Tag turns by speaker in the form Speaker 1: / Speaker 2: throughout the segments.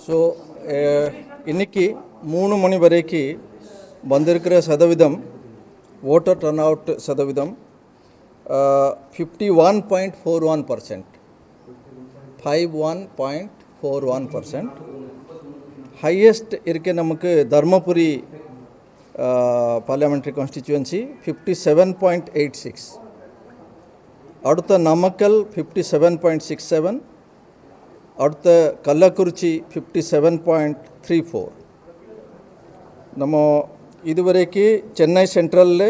Speaker 1: so இன்னைக்கு மூணு மணி வரைக்கும் வந்திருக்கிற சதவீதம் ஓட்டர் டர்ன் அவுட் சதவீதம் fifty one point four one percent five one point four one percent highest இருக்க நமக்கு Dharmapuri parliamentary constituency fifty seven point eight six அடுத்த Namakkal fifty seven point six seven அடுத்த Kallakurichi fifty seven point three four நம்ம இதுவரைக்கு சென்னை சென்ட்ரலில்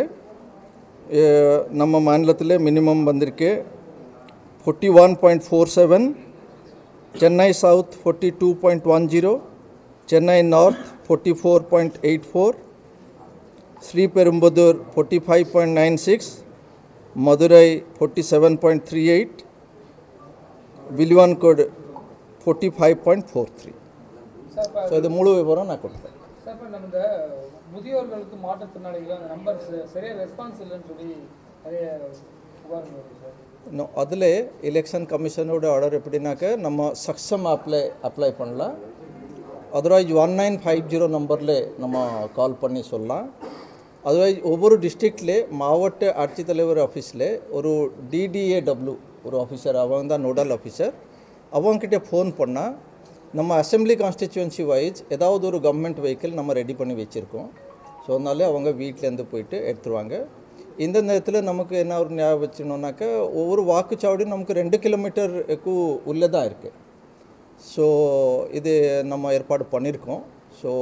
Speaker 1: நம்ம மாநிலத்தில் மினிமம் வந்திருக்கு forty one point four seven Chennai south forty two point one zero Chennai north forty four point eight four Sriperumbudur forty five point nine six Madurai forty seven point three eight Vilavancode forty five point four three
Speaker 2: sir இப்போ
Speaker 1: so இது முழு விவரம் நான் கொடுத்தேன்
Speaker 2: sir இப்போ நம்ம இந்த முதியோர்களுக்கு மாற்றுத்திறனாளிகள் அந்த நம்பர் சரியாக ரெஸ்பான்ஸ் இல்லைன்னு சொல்லி நிறைய புகார்கள் வருது சார்
Speaker 1: இன்னும் அதில் எலெக்ஷன் கமிஷனோட ஆர்டர் எப்படின்னாக்க நம்ம சக்ஸம் ஆப்பில் அப்ளை பண்ணலாம் otherwise one nine five zero நம்பரில் நம்ம கால் பண்ணி சொல்லலாம் அதர்வைஸ் ஒவ்வொரு டிஸ்ட்ரிக்ட்லே மாவட்ட ஆட்சித்தலைவர் ஆஃபீஸில் ஒரு டிடிஏடபிள்யூ ஒரு ஆஃபீஸர் அவங்க தான் நோடல் ஆஃபீஸர் அவங்கக்கிட்ட ஃபோன் பண்ணால் நம்ம அசெம்பிளி கான்ஸ்டிச்சுவன்சி வைஸ் ஏதாவது ஒரு கவர்மெண்ட் வெஹிக்கிள் நம்ம ரெடி பண்ணி வச்சுருக்கோம் ஸோ அதனால அவங்க வீட்டிலேருந்து போயிட்டு எடுத்துருவாங்க இந்த நேரத்தில் நமக்கு என்ன ஒரு ஞாபகம் வச்சுக்கணுன்னாக்கா ஒவ்வொரு வாக்குச்சாவடியும் நமக்கு ரெண்டு கிலோமீட்டருக்கு உள்ளே தான் இருக்குது ஸோ இது நம்ம ஏற்பாடு பண்ணியிருக்கோம் ஸோ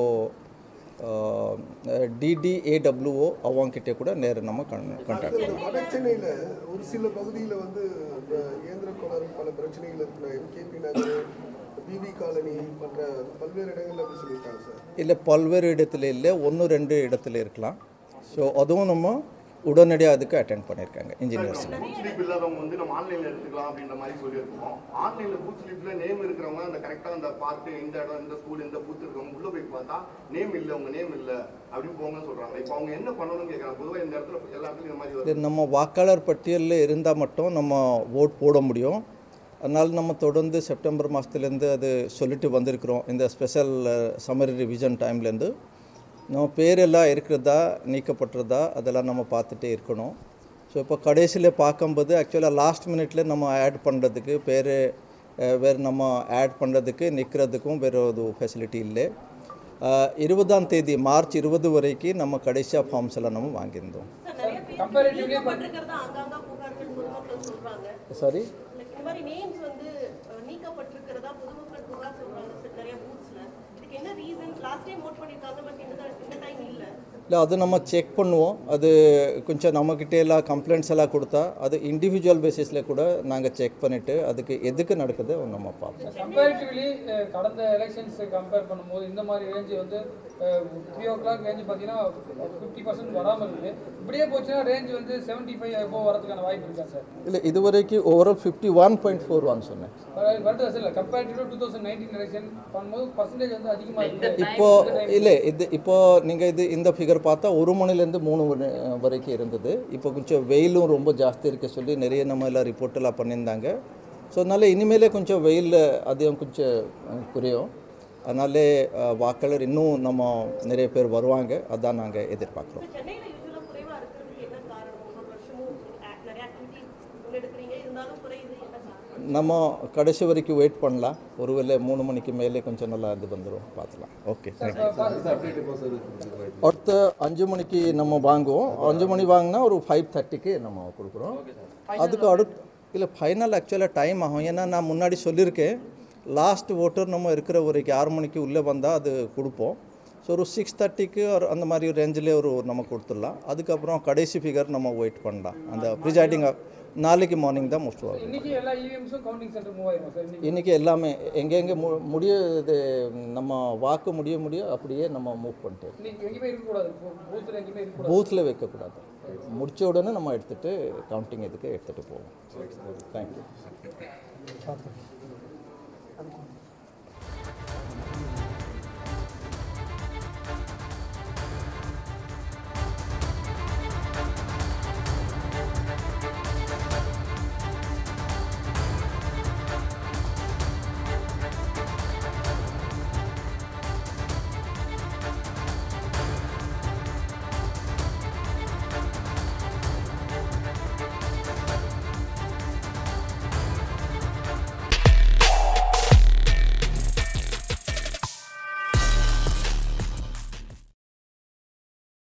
Speaker 1: டிடிஏடபிள்யூஓ அவங்கக்கிட்ட கூட நேர நம்ம கன் கான்டாக்ட்
Speaker 3: இந்த வட சென்னையில் ஒரு சில பகுதியில் வந்து இந்த இயந்திர கோளாறு பல பிரச்சனைகள் இருக்கிற எம்கேபி நகர் பிபி காலனி மற்ற பல்வேறு இடங்கள்ல அப்படி சொல்லியிருக்காங்க சார்
Speaker 1: இல்லை பல்வேறு இடத்துல இல்லை ஒன்று ரெண்டு இடத்துல இருக்கலாம் ஸோ அதுவும் நம்ம உடனடியாக அதுக்கு அட்டென்ட் பண்ணியிருக்காங்க இன்ஜினியர்ஸ்
Speaker 4: பூத் ஸ்லிப் இல்லாதவங்க வந்து நம்ம ஆன்லைன்ல எடுத்துக்கலாம் அப்படின்ற மாதிரி சொல்லியிருக்கோம் ஆன்லைன்ல பூத் ஸ்லிப்ல நேம் இருக்கிறவங்க அந்த கரெக்டா அந்த பார்ட்டு இந்த இடம் இந்த ஸ்கூல் இந்த பூத் இருக்கவங்க உள்ள போய் பார்த்தா நேம் இல்ல உங்க நேம் இல்ல அப்படின்னு போங்கன்னு சொல்றாங்க இப்போ அவங்க என்ன பண்ணணும்னு கேட்கறாங்க பொதுவாக இந்த இடத்துல எல்லா இடத்துலயும் இந்த மாதிரி வருது
Speaker 1: இது நம்ம வாக்காளர் பட்டியலில் இருந்தால் மட்டும் நம்ம ஓட் போட முடியும் அதனால் நம்ம தொடர்ந்து செப்டம்பர் மாதத்துலேருந்து அது சொல்லிட்டு வந்திருக்கிறோம் இந்த ஸ்பெஷல் சம்மர் ரிவிஷன் டைம்லேருந்து நம்ம பேரெல்லாம் இருக்கிறதா நீக்கப்பட்டிருதா அதெல்லாம் நம்ம பார்த்துட்டே இருக்கணும் ஸோ இப்போ கடைசியில் பார்க்கும்போது ஆக்சுவலாக லாஸ்ட் மினிட்ல நம்ம ஆட் பண்ணுறதுக்கு பேர் வேறு நம்ம ஆட் பண்ணுறதுக்கு நிற்கிறதுக்கும் வேறு ஒரு ஃபெசிலிட்டி இல்லை அஹ், இருபதாம் தேதி மார்ச் இருபது வரைக்கும் நம்ம கடைசியாக ஃபார்ம்ஸ் எல்லாம் நம்ம வாங்கியிருந்தோம்
Speaker 2: கம்பேரிட்டிவ்லி
Speaker 5: நீக்கப்பட்டிருக்கிறதா ஆங்காங்க புகார்கள் பொதுமக்கள் சொல்றாங்க
Speaker 1: சாரி
Speaker 5: Like இந்த மாதிரி நேம்ஸ் வந்து அஹ், நீக்கப்பட்டிருக்கிறதா பொதுமக்கள் புகார் சொல்றாங்க சார் நிறைய பூத்ஸ்ல இதுக்கு என்ன ரீசன் லாஸ்ட் டைம் ஓட் பண்ணிருக்காங்க பட் இந்த த- இந்த டைம் இல்ல
Speaker 1: இல்லை அது நம்ம செக் பண்ணுவோம் அது கொஞ்சம் நம்மக்கிட்ட எல்லாம் கம்ப்ளைண்ட்ஸ் எல்லாம் கொடுத்தா அது இண்டிவிஜுவல் பேசிஸில் கூட நாங்கள் செக் பண்ணிவிட்டு அதுக்கு எதுக்கு நடக்குது நம்ம பார்ப்போம்
Speaker 2: கம்பேரிட்டிவ்லி கடந்த எலெக்ஷன்ஸ் கம்பேர் பண்ணும்போது இந்த மாதிரி ரேஞ்சு வந்து த்ரீ ஓ கிளாக் ரேஞ்சு பார்த்தீங்கன்னா ஃபிஃப்டி பர்சன்ட் வராமல் இருக்குது இப்படியே போச்சுன்னா ரேஞ்ச் வந்து செவன்ட்டி ஃபைவ் எப்போ வரதுக்கான வாய்ப்பு இருக்கா சார்
Speaker 1: இல்லை இது வரைக்கும் overall fifty one point four one சொன்னேன்
Speaker 2: வருது சார் இல்லை comparative two thousand nineteen election பண்ணும்போது பர்சன்டேஜ் வந்து அதிகமாக இருக்குது
Speaker 1: இப்போ இல்லை இது இப்போ நீங்கள் இது இந்த ஃபிகர் பார்த்தா ஒரு மணிலேருந்து மூணு மணி வரைக்கும் இருந்தது இப்போ கொஞ்சம் வெயிலும் ரொம்ப ஜாஸ்தி இருக்க சொல்லி நிறைய நம்ம எல்லாம் ரிப்போர்ட் எல்லாம் பண்ணியிருந்தாங்க ஸோ அதனால இனிமேலே கொஞ்சம் வெயில் அதிகம் கொஞ்சம் அஹ், குறையும் அதனாலே அஹ், வாக்காளர் இன்னும் நம்ம நிறைய பேர் வருவாங்க அதான் நாங்கள் எதிர்பார்க்குறோம்
Speaker 5: இப்ப சென்னையில யூஸ்வலா குறைவா இருக்கிறதுக்கு என்ன காரணம் ஒவ்வொரு வருஷமும் act- நிறைய ஆக்டிவிட்டி முன்னெடுக்கிறீங்க இருந்தாலும் குறையுது என்ன காரணம்
Speaker 1: நம்ம கடைசி வரைக்கும் வெயிட் பண்ணலாம் ஒருவேளை மூணு மணிக்கு மேலே கொஞ்சம் நல்லா இது வந்துடும் பார்த்துலாம் ஓகே அடுத்த அஞ்சு மணிக்கு நம்ம வாங்குவோம் அஞ்சு மணி வாங்கினா ஒரு ஃபைவ் தேர்ட்டிக்கு நம்ம கொடுக்குறோம் அதுக்கு அடுத்து இல்லை ஃபைனல் ஆக்சுவலாக டைம் ஆகும் ஏன்னா நான் முன்னாடி சொல்லியிருக்கேன் லாஸ்ட் ஓட்டர் நம்ம இருக்கிற வரைக்கும் ஆறு மணிக்கு உள்ளே வந்தால் அது கொடுப்போம் ஸோ ஒரு சிக்ஸ் தேர்ட்டிக்கு ஒரு அந்த மாதிரி ரேஞ்சிலே ஒரு நம்ம கொடுத்துடலாம் அதுக்கப்புறம் கடைசி ஃபிகர் நம்ம வெயிட் பண்ணலாம் அந்த ப்ரிசைடிங் நாளைக்கு மார்னிங் தான் மோஸ்ட் வரும்
Speaker 2: இன்னைக்கு எல்லா இவிஎம்ஸும் கவுண்டிங் சென்டர் மூவ் ஆயிருமா சார் இன்னைக்கு
Speaker 1: இன்றைக்கி எல்லாமே எங்கெங்கே மு முடிய இது நம்ம வாக்கு முடிய முடிய அப்படியே நம்ம மூவ் பண்ணிட்டு
Speaker 2: இன்னைக்கு எங்கேயுமே இருக்கக்கூடாது பூத்தில் எங்கேயுமே இருக்கக்கூடாது
Speaker 1: பூத்தில் வைக்கக்கூடாது முடிச்ச உடனே நம்ம எடுத்துகிட்டு கவுண்டிங் இதுக்கு எடுத்துகிட்டு போவோம் தேங்க்யூ